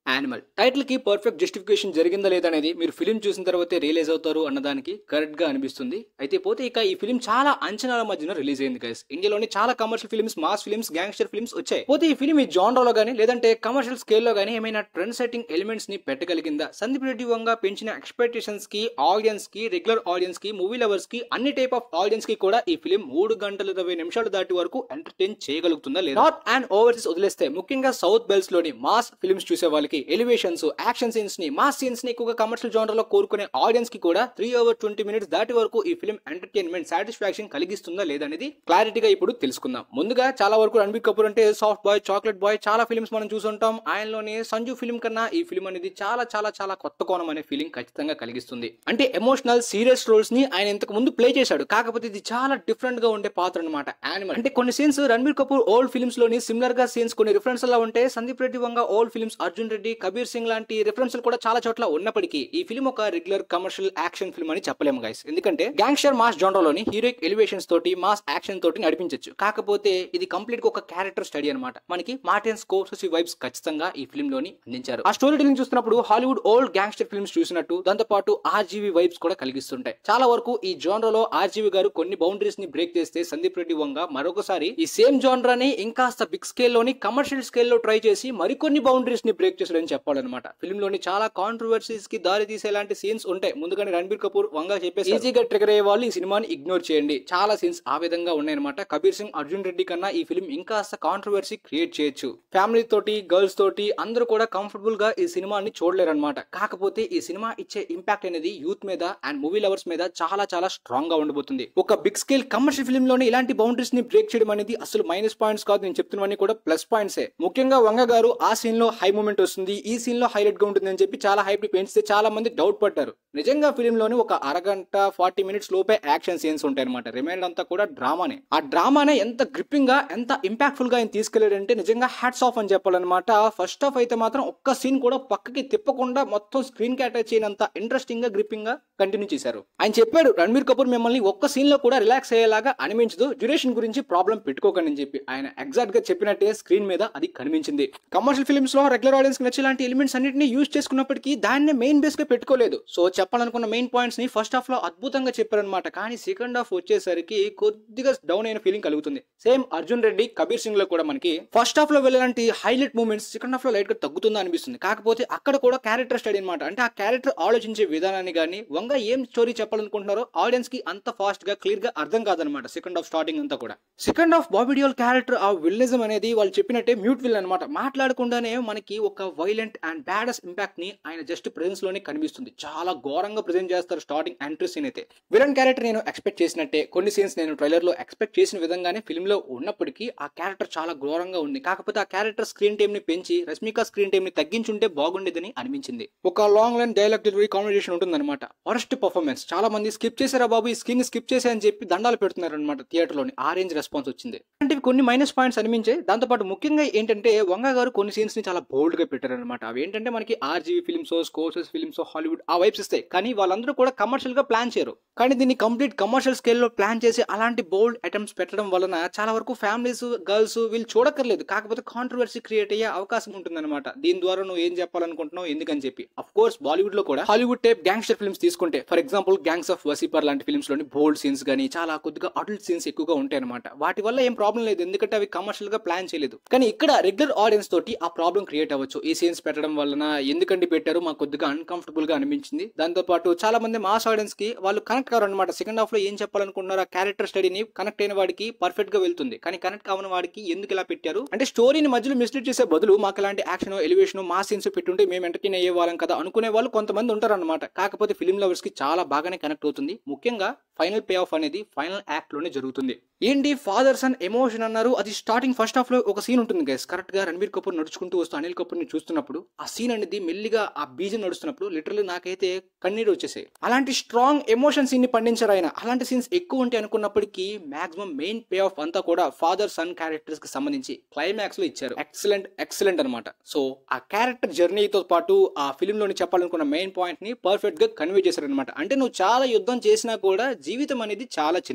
animal title కి perfect justification జరిగిందా లేదా అనేది మీరు ఫిలిం చూసిన తర్వాతే రియలైజ్ అవుతారు అన్నదానికి కరెక్ట్ గా అనిపిస్తుంది అయితే పోతే ఇక ఈ ఫిలిం చాలా అంచనాల మధ్యన రిలీజ్ అయింది గైస్ ఇండియాలోని చాలా commercial films mass films gangster films వచ్చాయి పోతే ఈ ఫిలిం ఈ జానరాలో గానీ లేదంటే కమర్షియల్ స్కేల్ లో గానీ ఏమైనా ట్రెండ్ సెట్టింగ్ ఎలిమెంట్స్ ని పెట్టగలిగిందా సందీప్ రెడ్డి వంగ పెంచిన ఎక్స్పెక్టేషన్స్ కి ఆడియన్స్ కి రెగ్యులర్ ఆడియన్స్ కి మూవీ లవర్స్ కి అన్ని టైప్ ఆఫ్ ఆడియన్స్ కి కూడా ఈ ఫిలిం మూడు గంటల ఇరవై నిమిషాలు దాటి వరకు ఎంటర్టైన్ చేయగలుగుతుందా లేదా నార్త్ అండ్ ఓవర్సీస్ వదిలేస్తే ముఖ్యంగా సౌత్ బెల్స్ లోని మాస్ ఫిల్మ్స్ చూసే వాళ్ళకి ఎలివేషన్స్ యాక్షన్ సీన్స్ ని మాస్ సీన్స్ ని ఎక్కువగా కమర్షియల్ జోనర్ లో కోరుకునే ఆడియన్స్ కి కూడా త్రీ అవర్ ట్వంటీ మినిట్స్ దాటి వరకు ఈ ఫిల్మ్ ఎంటర్టైన్మెంట్ సాటిస్ఫాక్షన్ కలిగిస్తుందా లేదనేది క్లారిటీగా ఇప్పుడు తెలుసుకుందాం ముందుగా చాలా వరకు రణబీర్ కపూర్ అంటే సాఫ్ట్ బాయ్ చాక్లెట్ బాయ్ చాలా ఫిల్మ్స్ మనం చూసుంటాం ఆయనలోని సంజు ఫిల్మ్ కన్నా ఈ ఫిల్మ్ అనేది చాలా చాలా చాలా కొత్త కోణం అనే ఫీలింగ్ ఖచ్చితంగా కలిగిస్తుంది అంటే ఎమోషనల్ సీరియస్ రోల్స్ ని ఆయన ఇంతకు ముందు ప్లే చేశాడు కాకపోతే ఇది చాలా డిఫరెంట్ గా ఉండే పాత్ర అనమాట యానిమల్ అంటే కొన్ని scenes Ranbir Kapoor old films లోని సిమిలర్ గా సీన్స్ కొన్ని రిఫరెన్స్ లా ఉంటే సందీప్ రెడ్డి వంగ ఓల్డ్ ఫిల్మ్స్ అర్జున్ రెడ్డి కబీర్ సింగ్ లాంటి రిఫరెన్స్ కూడా చాలా చోట్ల ఉన్నప్పటికీ ఈ ఫిల్మ్ ఒక రెగ్యులర్ కమర్షియల్ యాక్షన్ ఫిల్మ్ అని చెప్పలేము గైస్ ఎందుకంటే గ్యాంగ్స్టర్ మాస్ జోనర్లోని హీరోయిక్ ఎలివేషన్స్ తోటి మాస్ యాక్షన్ తోటి నడిపించవచ్చు కాకపోతే ఇది కంప్లీట్ గా ఒక క్యారెక్టర్ స్టడీ అనమాట మనకి మార్టిన్ స్కోర్సీ వైబ్స్ ఖచ్చితంగా ఈ ఫిల్మ్ లోని అందించారు ఆ స్టోరీ టెలింగ్ చూస్తున్నప్పుడు హాలీవుడ్ ఓల్డ్ గ్యాంగ్స్టర్ ఫిల్మ్స్ చూసినట్టు దాంతో పాటు ఆర్జీవి వైబ్స్ కూడా కలిగిస్తుంటాయి చాలా వరకు ఈ జోనర్లో ఆర్జీవి గారు కొన్ని బౌండరీస్ ని బ్రేక్ చేస్తే సందీప్ రెడ్డి వంగ మరొకసారి ఈ సేమ్ జోనర్ ని ఇంకాస్త బిగ్ స్కేల్ లోని కమర్షియల్ స్కేల్ లో ట్రై చేసి మరికొన్ని బౌండరీస్ ని బ్రేక్ చేసాడని చెప్పాలన్నమాట ఫిల్మ్ లోని చాలా కాంట్రవర్సీస్ కి దారి తీసేలాంటి సీన్స్ ఉంటాయి ముందుగానే రణబీర్ కపూర్ వంగ చెప్పేసి ఈజీగా ట్రిగర్ అయ్యే వాళ్ళు ఈ సినిమాని ఇగ్నోర్ చేయండి చాలా సీన్స్ ఆ విధంగా ఉన్నాయన్నమాట కబీర్ సింగ్ అర్జున్ రెడ్డి కన్నా ఈ ఫిల్మ్ ఇంకాస్త కాంట్రవర్సీ క్రియేట్ చేయొచ్చు ఫ్యామిలీ తోటి గర్ల్స్ తోటి అందరూ కూడా కంఫర్టబుల్ గా ఈ సినిమాని చూడలేరు అనమాట కాకపోతే ఈ సినిమా ఇచ్చే ఇంపాక్ట్ అనేది యూత్ మీద అండ్ మూవీ లవర్స్ మీద చాలా చాలా స్ట్రాంగ్ గా ఉండబోతుంది ఒక బిగ్ స్కేల్ కమర్షియల్ ఫిల్మ్ లోనే ఇలాంటి బౌండరీస్ ని బ్రేక్ చేయడం అనేది అసలు మైనస్ పాయింట్స్ కాదు నేను చెప్తున్నవన్నీ కూడా ప్లస్ పాయింట్సే ముఖ్యంగా వంగ గారు ఆ సీన్ లో హై మూమెంట్ వస్తుంది ఈ సీన్ లో హైలైట్ గా ఉంటుంది అని చెప్పి చాలా హైప్ పెంచితే చాలా మంది డౌట్ పడ్డారు నిజంగా ఫిల్మ్ లోని ఒక అరగంట ఫార్టీ మినిట్స్ లోపే యాక్షన్ సీన్స్ ఉంటాయి అనమాట రిమైండ్ అంతా కూడా డ్రామానే ఆ డ్రామానే ఎంత గ్రిప్పింగ్ గా ఎంత ఇంపాక్ట్ఫుల్ గా ఆయన తీసుకెళ్లాడంటే నిజంగా హ్యాట్స్ ఆఫ్ అని చెప్పాలన్నమాట ఫస్ట్ ఆఫ్ అయితే మాత్రం ఒక్క సీన్ కూడా పక్కకి తిప్పకుండా మొత్తం స్క్రీన్ కి అటాచ్ చేయనంత ఇంట్రెస్టింగ్ గా గ్రిప్పింగ్ గా కంటిన్యూ చేశారు ఆయన చెప్పాడు రణబీర్ కపూర్ మిమ్మల్ని ఒక్క సీన్ లో కూడా రిలాక్స్ అయ్యేలాగా అనిపించదు డ్యూరేషన్ గురించి ప్రాబ్లం పెట్టుకోకండి అని చెప్పి ఆయన ఎగ్జాక్ట్ గా చెప్పినట్టే స్క్రీన్ మీద అది కనిపించింది కమర్షియల్ ఫిల్మ్స్ లో రెగ్యులర్ ఆడియన్స్ కి నచ్చేలాంటి ఎలిమెంట్స్ అన్నింటినీ యూజ్ చేసుకున్నప్పటికీ దాన్ని మెయిన్ బేస్ గా పెట్టుకోలేదు సో చెప్పాలనుకున్న మెయిన్ పాయింట్స్ ని ఫస్ట్ హాఫ్ లో అద్భుతంగా చెప్పారనమాట కానీ సెకండ్ హాఫ్ వచ్చేసరికి కొద్దిగా డౌన్ అయిన ఫీలింగ్ కలుగుతుంది సేమ్ అర్జున్ రెడ్డి కబీర్ సింగ్ లో కూడా మనకి ఫస్ట్ హాఫ్ లో వెళ్ళాలంటే హైలైట్ మూమెంట్స్ సెకండ్ హాఫ్ లో లైట్ గా తగ్గుతుందా అనిపిస్తుంది కాకపోతే అక్కడ కూడా క్యారెక్టర్ స్టడీ అనమాట అంటే ఆ క్యారెక్టర్ ఆలోచించే విధానాన్ని కానీ వంగ ఏం స్టోరీ చెప్పాలనుకుంటున్నారో ఆడియన్స్ కి అంత ఫాస్ట్ గా క్లియర్ గా అర్థం కాదనమాట సెకండ్ హాఫ్ స్టార్టింగ్ అంతా కూడా సెకండ్ హాఫ్ బాబిడియోల్ క్యారెక్టర్ ఆ విల్నిజం అనేది వాళ్ళు చెప్పినట్టే మ్యూట్ విల్ అనమాట మాట్లాడకుండానే మనకి ఒక వైలెంట్ అండ్ బ్యాడస్ ఇంపాక్ట్ ని ఆయన జస్ట్ ప్రెజెన్స్ లోనే కనిపిస్తుంది చాలా ఘోరంగా ప్రెజెంట్ చేస్తారు స్టార్టింగ్ ఎంట్రీ సీన్ అయితే విలన్ క్యారెక్టర్ నేను ఎక్స్పెక్ట్ చేసినట్టే కొన్ని సీన్స్ నేను ట్రైలర్ లో ఎక్స్పెక్ట్ చేసిన విధంగానే ఫిల్మ్ లో ఉన్నప్పటికీ ఆ క్యారెక్టర్ చాలా ఘోరంగా ఉంది కాకపోతే ఆ క్యారెక్టర్ స్క్రీన్ టైం ని పెంచి రష్మిక స్క్రీన్ టైం ని తగ్గించుంటే బాగుండేదని అనిపించింది ఒక long line dialogue delivery conversation ఉంటుందన్నమాట వరస్ట్ పర్ఫార్మెన్స్ చాలా మంది స్కిప్ చేశారా బాబు ఈ స్క్రీన్ స్కిప్ చేసా అని చెప్పి దండాలు పెడుతున్నారు అనమాట థియేటర్ లోని ఆ రేంజ్ రెస్పాన్స్ వచ్చింది అంటే కొన్ని మైనస్ పాయింట్స్ అనిపించే దాంతో పాటు ముఖ్యంగా ఏంటంటే వంగ గారు కొన్ని సీన్స్ ని చాలా బోల్డ్ గా పెట్టారనమాట అవి ఏంటంటే మనకి RGV films Scorsese films Hollywood ఆ వైబ్స్ ఇస్తాయి కానీ వాళ్ళందరూ కూడా కమర్షియల్ గా ప్లాన్ చేయరు కానీ దీన్ని కంప్లీట్ కమర్షియల్ స్కేల్ లో ప్లాన్ చేసి అలాంటి బోల్డ్ అటెంప్ట్స్ పెట్టడం వలన చాలా వరకు ఫ్యామిలీస్ గర్ల్స్ వీళ్ళు చూడక్కర్లేదు కాకపోతే కాంట్రవర్సీ క్రియేట్ అయ్యే అవకాశం ఉంటుందన్నమాట దీని ద్వారా నువ్వు ఏం చెప్పాలనుకుంటున్నావు ఎందుకని చెప్పి అఫ్ కోర్స్ బాలీవుడ్ లో కూడా హాలీవుడ్ టైప్ గ్యాంగ్స్టర్ ఫిల్మ్స్ తీసుకుంటే for example gangs of Wasseypur లాంటి ఫిల్మ్స్ లోని బోల్డ్ సీన్స్ కానీ చాలా కొద్దిగా అడల్ట్ సీన్స్ ఎక్కువగా ఉంటాయి అనమాట వాటి వల్ల ఏం ప్రాబ్లం లేదు ఎందుకంటే అవి కమర్షియల్ గా ప్లాన్ చేయలేదు కానీ ఇక్కడ రెగ్యులర్ ఆడియన్స్ తోటి ఆ ప్రాబ్లం క్రియేట్ అవ్వచ్చు ఈ సీన్స్ పెట్టడం వలన ఎందుకంటే పెట్టారు మాకు కొద్దిగా అన్కంఫర్టబుల్ గా అనిపించింది దాంతో పాటు చాలా మంది మాస్ ఆడియన్స్ కి వాళ్ళు కనెక్ట్ కారు అనమాట సెకండ్ హాఫ్ లో ఏం చెప్పాలనుకుంటున్నారు ఆ క్యారెక్టర్ స్టడీని కనెక్ట్ అయిన వాడికి పర్ఫెక్ట్ గా వెళ్తుంది కానీ కనెక్ట్ కావని వాడికి ఎందుకు ఇలా పెట్టారు అంటే స్టోరీని మధ్యలో మిస్లీడ్ చేసే బదులు మాకు ఇలాంటి యాక్షన్ ఎలివేషన్ మా సీన్స్ పెట్టుంటే మేము ఎంటర్టైన్ అయ్యే వాళ్ళం కదా అనుకునే వాళ్ళు కొంతమంది ఉంటారు అనమాట కాకపోతే ఫిల్మ్ లవర్స్ కి చాలా బాగానే కనెక్ట్ అవుతుంది ముఖ్యంగా ఫైనల్ పే ఆఫ్ అనేది ఫైనల్ యాక్ట్ లోనే జరుగుతుంది ఏంటి ఫాదర్ సన్ ఎమోషన్ అన్నారు అది స్టార్టింగ్ ఫస్ట్ హాఫ్ లో ఒక సీన్ ఉంటుంది గైస్ కరెక్ట్ గా రణబీర్ కపూర్ నడుచుకుంటూ వస్తూ అనిల్ కపూర్ ని చూస్తున్నప్పుడు ఆ సీన్ అనేది మెల్లిగా ఆ బీజం నడుస్తున్నప్పుడు లిటరల్లీ నాకైతే కన్నీరు వచ్చేసాయి అలాంటి స్ట్రాంగ్ ఎమోషన్ సీన్ ని పండించారు ఆయన అలాంటి సీన్స్ ఎక్కువ ఉంటాయి అనుకున్నప్పటికీ మాక్సిమం మెయిన్ పే ఆఫ్ అంతా కూడా ఫాదర్ సన్ క్యారెక్టర్స్ కి సంబంధించి క్లైమాక్స్ లో ఇచ్చారు ఎక్సలెంట్ ఎక్సలెంట్ అనమాట సో ఆ క్యారెక్టర్ జర్నీతో పాటు ఆ ఫిల్మ్ లోని చెప్పాలనుకున్న మెయిన్ పాయింట్ ని పర్ఫెక్ట్ గా కన్వే చేశారనమాట అంటే నువ్వు చాలా యుద్ధం చేసినా కూడా జీవితం అనేది చాలా చిన్నదే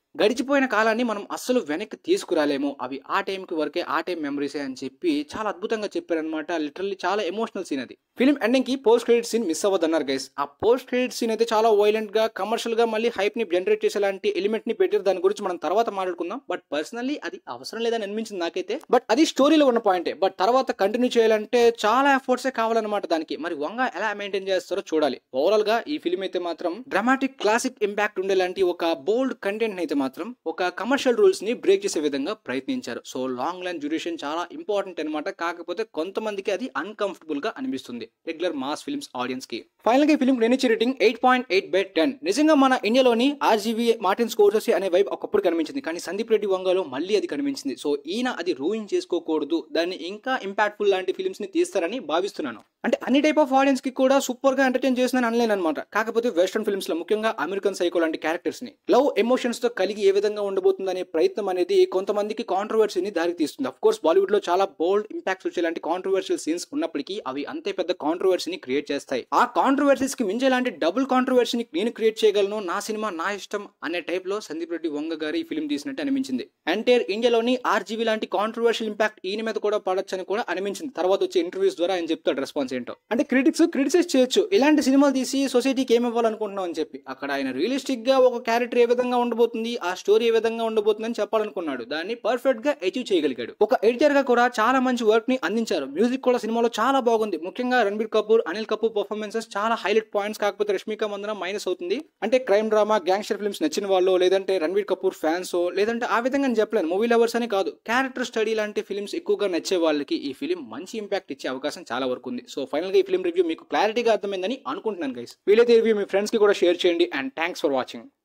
గడిచిపోయిన కాలాన్ని మనం అస్సలు వెనక్కి తీసుకురాలేము అవి ఆ టైంకి వరకే ఆ టైం మెమరీసే అని చెప్పి చాలా అద్భుతంగా చెప్పారనమాట లిటరల్లీ చాలా ఎమోషనల్ సీన్ అది ఫిల్మ్ ఎండింగ్ కి పోస్ట్ క్రెడిట్ సీన్ మిస్ అవ్వదన్నారు గైస్ ఆ పోస్ట్ క్రెడిట్ సీన్ అయితే చాలా వైలెంట్ గా కమర్షియల్ గా మళ్ళీ హైప్ ని జనరేట్ చేసేలాంటి ఎలిమెంట్ ని పెట్టారు దాని గురించి మనం తర్వాత మాట్లాడుకుందాం బట్ పర్సనల్లీ అది అవసరం లేదని అనిపించింది నాకైతే బట్ అది స్టోరీలో ఉన్న పాయింటే బట్ తర్వాత కంటిన్యూ చేయాలంటే చాలా ఎఫర్ట్స్ కావాలన్నమాట దానికి మరి వంగ ఎలా మెయింటైన్ చేస్తారో చూడాలి ఓవరాల్ గా ఈ ఫిల్మ్ అయితే మాత్రం డ్రామాటిక్ క్లాసిక్ ఇంపాక్ట్ ఉండేలాంటి ఒక బోల్డ్ కంటెంట్ అయితే మాత్రం ఒక కమర్షియల్ రూల్స్ ని బ్రేక్ చేసే విధంగా ప్రయత్నించారు సో లాంగ్ లైన్ డ్యూరేషన్ చాలా ఇంపార్టెంట్ అనమాట కాకపోతే కొంతమందికి అది అన్కంఫర్టబుల్ గా అనిపిస్తుంది రెగ్యులర్ మాస్ ఫిల్మ్స్ ఆడియన్స్ కి ఫైనల్ గా ఈ ఫిల్మ్ నేను rating eight point eight by ten నిజంగా మన ఇండియాలోని ఆర్జీవీ మార్టిన్ స్కోర్సెస్ అనే వైబ్ ఒకప్పుడు కనిపించింది కానీ సందీప్ రెడ్డి వంగలో మళ్ళీ అది కనిపించింది సో ఈయన అది రూయిన్ చేసుకోకూడదు దాన్ని ఇంకా ఇంపాక్ట్ఫుల్ లాంటి ఫిల్మ్స్ ని తీస్తారని భావిస్తున్నాను అంటే అన్ని టైప్ ఆఫ్ ఆడియన్స్ కి కూడా సూపర్ గా ఎంటర్టైన్ చేసిన అనలేను అనమాట కాకపోతే వెస్ట్రన్ ఫిల్మ్స్ లో ముఖ్యంగా అమెరికన్ సైకో లాంటి క్యారెక్టర్స్ ని లవ్ ఎమోషన్స్ తో కలిగి ఏ విధంగా ఉండబోతుందనే ప్రయత్నం అనేది కొంతమందికి కాంట్రవర్సీని దారి తీస్తుంది అఫ్ కోర్స్ బాలీవుడ్ లో చాలా బోల్డ్ ఇంపాక్ట్స్ వచ్చేలాంటి కాంట్రవర్షియల్ సీన్స్ ఉన్నప్పటికీ అవి అంతే పెద్ద కాంట్రవర్సీని క్రియేట్ చేస్తాయి ఆ కాంట్రవర్సీస్ కి మించేలాంటి డబుల్ కాంట్రవర్సీని నేను క్రియేట్ చేయగలను నా సినిమా నా ఇష్టం అనే టైప్ లో సందీప్ రెడ్డి వంగ గారి ఈ ఫిల్మ్ తీసినట్టు అనిపించింది ఎంటైర్ ఇండియాలోని ఆర్జీవీ లాంటి కాంట్రవర్షియల్ ఇంపాక్ట్ ఈయన మీద కూడా పడొచ్చని కూడా అనిపించింది తర్వాత వచ్చే ఇంటర్వ్యూస్ ద్వారా ఆయన చెప్తాడు రెస్పాన్స్ ఏంటో అంటే క్రిటిక్స్ క్రిటిసైజ్ చేయొచ్చు ఇలాంటి సినిమాలు తీసి సొసైటీకి ఏమి ఇవ్వాలనుకుంటున్నాం అని చెప్పి అక్కడ ఆయన రియలిస్టిక్ గా ఒక క్యారెక్టర్ ఏ విధంగా ఉండబోతుంది ఆ స్టోరీ ఏ విధంగా ఉండబోతుంది అని చెప్పాలనుకున్నాడు దాన్ని పర్ఫెక్ట్ గా అచీవ్ చేయగలిగాడు ఒక ఎడిటర్ గా కూడా చాలా మంచి వర్క్ ని అందించారు మ్యూజిక్ కూడా సినిమాలో చాలా బాగుంది ముఖ్యంగా రణబీర్ కపూర్ అనిల్ కపూర్ పర్ఫార్మెన్సెస్ చాలా హైలైట్ పాయింట్స్ కాకపోతే రష్మిక మందన మైనస్ అవుతుంది అంటే క్రైమ్ డ్రామా గ్యాంగ్స్టర్ ఫిల్మ్స్ నచ్చిన వాళ్ళు లేదంటే రణబీర్ కపూర్ ఫ్యాన్స్ లేదంటే ఆ విధంగా నేను చెప్పలేను మూవీ లవర్స్ అని కాదు క్యారెక్టర్ స్టడీ లాంటి ఫిల్మ్స్ ఎక్కువగా నచ్చే వాళ్ళకి ఈ ఫిలిం మంచి ఇంపాక్ట్ ఇచ్చే అవకాశం చాలా వరకు ఉంది సో ఫైనల్ గా ఈ ఫిల్మ్ రివ్యూ మీకు క్లారిటీగా అర్థమైందని అనుకుంటున్నాను గైస్ వీలైతే రివ్యూ మీ ఫ్రెండ్స్ కి కూడా షేర్ చేయండి అండ్ థ్యాంక్స్ ఫర్ వాచింగ్